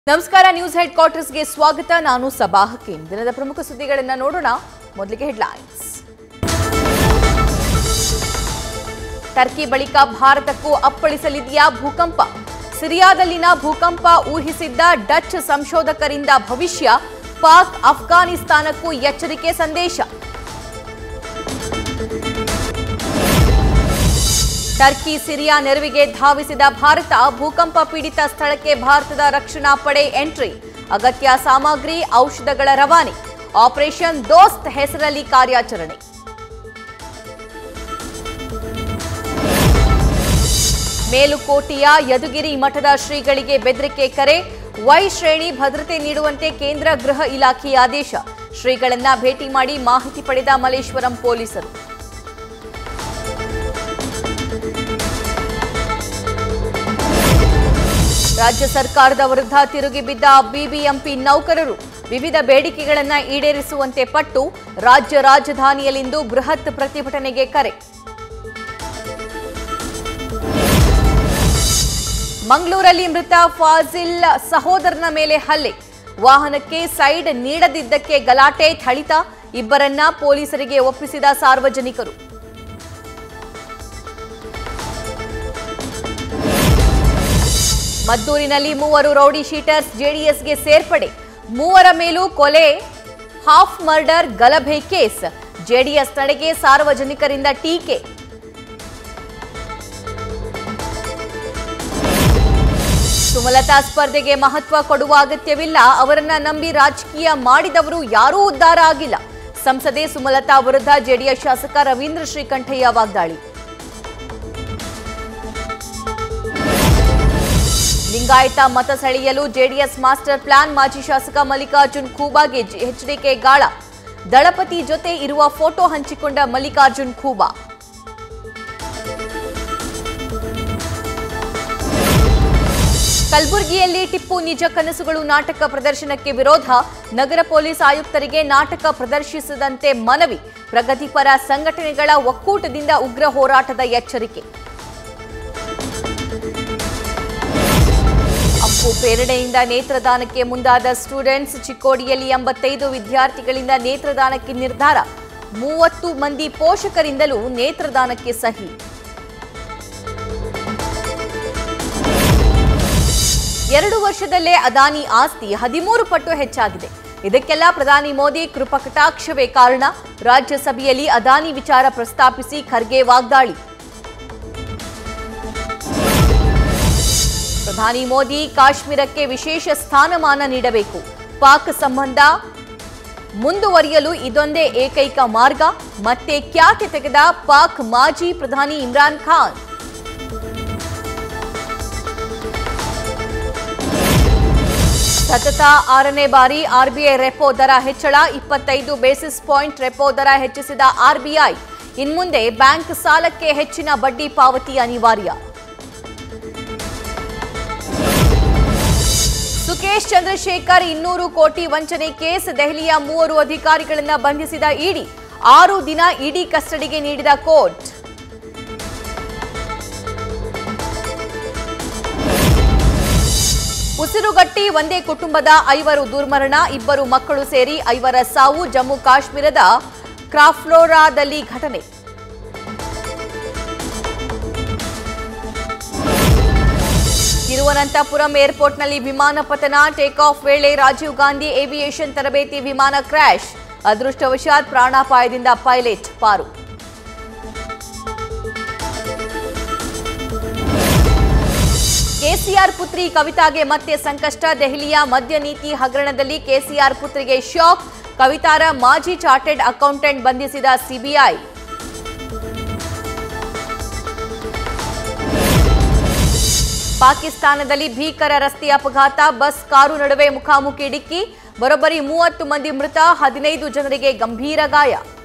ನಮಸ್ಕಾರ news head ಕ್ವಾರ್ಟರ್ಸ್ಗೆ ಸ್ವಾಗತ ನಾನು ಸಬಾ ಹಕೀಂ ದಿನದ ಪ್ರಮುಖ ಸುದ್ದಿಗಳನ್ನ ನೋಡೋಣ ಮೊದಲಿಗೆ ಹೆಡ್ಲೈನ್ಸ್ ಟರ್ಕಿ ಬಳಿಕ ಭಾರತಕ್ಕೂ ಅಪ್ಪಳಿಸಲಿದೆಯಾ ಭೂಕಂಪ ಸಿರಿಯಾದಲ್ಲಿನ ಭೂಕಂಪ ಊಹಿಸಿದ್ದ ಡಚ್ ಸಂಶೋಧಕರಿಂದ ಭವಿಷ್ಯ ಪಾಕ್ ಅಫ್ಘಾನಿಸ್ತಾನಕ್ಕೂ ಎಚ್ಚರಿಕೆ ಸಂದೇಶ ಟರ್ಕಿ ಸಿರಿಯಾ ನೆರವಿಗೆ ಧಾವಿಸಿದ ಭಾರತ ಭೂಕಂಪ ಪೀಡಿತ ಸ್ಥಳಕ್ಕೆ ಭಾರತದ ರಕ್ಷಣಾ ಪಡೆ ಎಂಟ್ರಿ ಅಗತ್ಯ ಸಾಮಗ್ರಿ ಔಷಧಗಳ ರವಾನೆ ಆಪರೇಷನ್ ದೋಸ್ತ್ ಹೆಸರಲ್ಲಿ ಕಾರ್ಯಾಚರಣೆ ಮೇಲುಕೋಟೆಯ ಯದುಗಿರಿ ಮಠದ ಶ್ರೀಗಳಿಗೆ ಬೆದರಿಕೆ ಕರೆ ವೈ ಶ್ರೇಣಿ ಭದ್ರತೆ ನೀಡುವಂತೆ ಕೇಂದ್ರ ಗೃಹ ಇಲಾಖೆಯ ಆದೇಶ ಶ್ರೀಗಳನ್ನ ಭೇಟಿ ಮಾಡಿ ಮಾಹಿತಿ ಪಡೆದ ಮಲ್ಲೇಶ್ವರಂ ಪೊಲೀಸರು ರಾಜ್ಯ ಸರ್ಕಾರದ ವಿರುದ್ಧ ತಿರುಗಿ ಬಿದ್ದ ಬಿಬಿಎಂಪಿ ನೌಕರರು ವಿವಿಧ ಬೇಡಿಕೆಗಳನ್ನು ಈಡೇರಿಸುವಂತೆ ಪಟ್ಟು ರಾಜ್ಯ ರಾಜಧಾನಿಯಲ್ಲಿಂದು ಬೃಹತ್ ಪ್ರತಿಭಟನೆಗೆ ಕರೆ ಮಂಗಳೂರಲ್ಲಿ ಮೃತ ಫಾಜಿಲ್ ಸಹೋದರನ ಮೇಲೆ ಹಲ್ಲೆ ವಾಹನಕ್ಕೆ ಸೈಡ್ ನೀಡದಿದ್ದಕ್ಕೆ ಗಲಾಟೆ ಥಳಿತ ಇಬ್ಬರನ್ನ ಪೊಲೀಸರಿಗೆ ಒಪ್ಪಿಸಿದ ಸಾರ್ವಜನಿಕರು ಮದ್ದೂರಿನಲ್ಲಿ ಮೂವರು ರೌಡಿ ಶೀಟರ್ಸ್ ಜೆಡಿಎಸ್ಗೆ ಸೇರ್ಪಡೆ ಮೂವರ ಮೇಲೂ ಕೊಲೆ ಹಾಫ್ ಮರ್ಡರ್ ಗಲಭೆ ಕೇಸ್ ಜೆಡಿಎಸ್ ನಡೆಗೆ ಸಾರ್ವಜನಿಕರಿಂದ ಟೀಕೆ ಸುಮಲತಾ ಸ್ಪರ್ಧೆಗೆ ಮಹತ್ವ ಕೊಡುವ ಅಗತ್ಯವಿಲ್ಲ ಅವರನ್ನ ನಂಬಿ ರಾಜಕೀಯ ಮಾಡಿದವರು ಯಾರೂ ಉದ್ಧಾರ ಆಗಿಲ್ಲ ಸಂಸದೆ ಸುಮಲತಾ ವಿರುದ್ಧ ಜೆಡಿಎಸ್ ಶಾಸಕ ರವೀಂದ್ರ ಶ್ರೀಕಂಠಯ್ಯ ವಾಗ್ದಾಳಿ ಲಿಂಗಾಯತ ಮತ ಸೆಳೆಯಲು ಜೆಡಿಎಸ್ ಮಾಸ್ಟರ್ ಪ್ಲಾನ್ ಮಾಜಿ ಶಾಸಕ ಮಲ್ಲಿಕಾರ್ಜುನ್ ಖೂಬಾಗೆ ಎಚ್ಡಿಕೆ ಗಾಳ ದಳಪತಿ ಜೊತೆ ಇರುವ ಫೋಟೋ ಹಂಚಿಕೊಂಡ ಮಲ್ಲಿಕಾರ್ಜುನ್ ಖೂಬಾ ಕಲಬುರಗಿಯಲ್ಲಿ ಟಿಪ್ಪು ನಿಜ ಕನಸುಗಳು ನಾಟಕ ಪ್ರದರ್ಶನಕ್ಕೆ ವಿರೋಧ ನಗರ ಪೊಲೀಸ್ ಆಯುಕ್ತರಿಗೆ ನಾಟಕ ಪ್ರದರ್ಶಿಸದಂತೆ ಮನವಿ ಪ್ರಗತಿಪರ ಸಂಘಟನೆಗಳ ಒಕ್ಕೂಟದಿಂದ ಉಗ್ರ ಹೋರಾಟದ ಎಚ್ಚರಿಕೆ ಅಪ್ಪು ಪ್ರೇರಣೆಯಿಂದ ನೇತ್ರದಾನಕ್ಕೆ ಮುಂದಾದ ಸ್ಟೂಡೆಂಟ್ಸ್ ಚಿಕ್ಕೋಡಿಯಲ್ಲಿ ಎಂಬತ್ತೈದು ವಿದ್ಯಾರ್ಥಿಗಳಿಂದ ನೇತ್ರದಾನಕ್ಕೆ ನಿರ್ಧಾರ ಮೂವತ್ತು ಮಂದಿ ಪೋಷಕರಿಂದಲೂ ನೇತ್ರದಾನಕ್ಕೆ ಸಹಿ ಎರಡು ವರ್ಷದಲ್ಲೇ ಅದಾನಿ ಆಸ್ತಿ ಹದಿಮೂರು ಪಟ್ಟು ಹೆಚ್ಚಾಗಿದೆ ಇದಕ್ಕೆಲ್ಲ ಪ್ರಧಾನಿ ಮೋದಿ ಕೃಪಕಟಾಕ್ಷವೇ ಕಾರಣ ರಾಜ್ಯಸಭೆಯಲ್ಲಿ ಅದಾನಿ ವಿಚಾರ ಪ್ರಸ್ತಾಪಿಸಿ ಖರ್ಗೆ ವಾಗ್ದಾಳಿ ಪ್ರಧಾನಿ ಮೋದಿ ಕಾಶ್ಮೀರಕ್ಕೆ ವಿಶೇಷ ಸ್ಥಾನಮಾನ ನೀಡಬೇಕು ಪಾಕ್ ಸಂಬಂಧ ಮುಂದುವರಿಯಲು ಇದೊಂದೇ ಏಕೈಕ ಮಾರ್ಗ ಮತ್ತೆ ಖ್ಯಾತಿ ತೆಗೆದ ಪಾಕ್ ಮಾಜಿ ಪ್ರಧಾನಿ ಇಮ್ರಾನ್ ಖಾನ್ ಸತತ ಆರನೇ ಬಾರಿ ಆರ್ಬಿಐ ರೆಪೋ ದರ ಹೆಚ್ಚಳ ಇಪ್ಪತ್ತೈದು ಬೇಸಿಸ್ ಪಾಯಿಂಟ್ ರೆಪೋ ದರ ಹೆಚ್ಚಿಸಿದ ಆರ್ಬಿಐ ಇನ್ಮುಂದೆ ಬ್ಯಾಂಕ್ ಸಾಲಕ್ಕೆ ಹೆಚ್ಚಿನ ಬಡ್ಡಿ ಪಾವತಿ ಅನಿವಾರ್ಯ ಸುಕೇಶ್ ಚಂದ್ರಶೇಖರ್ ಇನ್ನೂರು ಕೋಟಿ ವಂಚನೆ ಕೇಸ್ ದೆಹಲಿಯ ಮೂವರು ಅಧಿಕಾರಿಗಳನ್ನ ಬಂಧಿಸಿದ ಇಡಿ ಆರು ದಿನ ಇಡಿ ಕಸ್ಟಡಿಗೆ ನೀಡಿದ ಕೋರ್ಟ್ ಉಸಿರುಗಟ್ಟಿ ಒಂದೇ ಕುಟುಂಬದ ಐವರು ದುರ್ಮರಣ ಇಬ್ಬರು ಮಕ್ಕಳು ಸೇರಿ ಐವರ ಸಾವು ಜಮ್ಮು ಕಾಶ್ಮೀರದ ಕ್ರಾಫ್ಲೋರಾದಲ್ಲಿ ಘಟನೆ ತಿರುವನಂತಪುರಂ ಏರ್ಪೋರ್ಟ್ನಲ್ಲಿ ವಿಮಾನ ಪತನ ಟೇಕ್ ಆಫ್ ವೇಳೆ ರಾಜೀವ್ ಗಾಂಧಿ ಏವಿಯೇಷನ್ ತರಬೇತಿ ವಿಮಾನ ಕ್ರ್ಯಾಶ್ ಅದೃಷ್ಟವಶಾತ್ ಪ್ರಾಣಾಪಾಯದಿಂದ ಪೈಲಟ್ ಪಾರು ಕೆಸಿಆರ್ ಪುತ್ರಿ ಕವಿತಾಗೆ ಮತ್ತೆ ಸಂಕಷ್ಟ ದೆಹಲಿಯ ಮದ್ಯ ನೀತಿ ಹಗರಣದಲ್ಲಿ ಕೆಸಿಆರ್ ಪುತ್ರಿಗೆ ಶಾಕ್ ಕವಿತಾರ ಮಾಜಿ ಚಾರ್ಟೆಡ್ ಅಕೌಂಟೆಂಟ್ ಬಂಧಿಸಿದ ಸಿಬಿಐ ಪಾಕಿಸ್ತಾನದಲ್ಲಿ ಭೀಕರ ರಸ್ತೆ ಅಪಘಾತ ಬಸ್ ಕಾರು ನಡುವೆ ಮುಖಾಮುಖಿ ಡಿಕ್ಕಿ ಬರೋಬ್ಬರಿ ಮೂವತ್ತು ಮಂದಿ ಮೃತ ಹದಿನೈದು ಜನರಿಗೆ ಗಂಭೀರ ಗಾಯ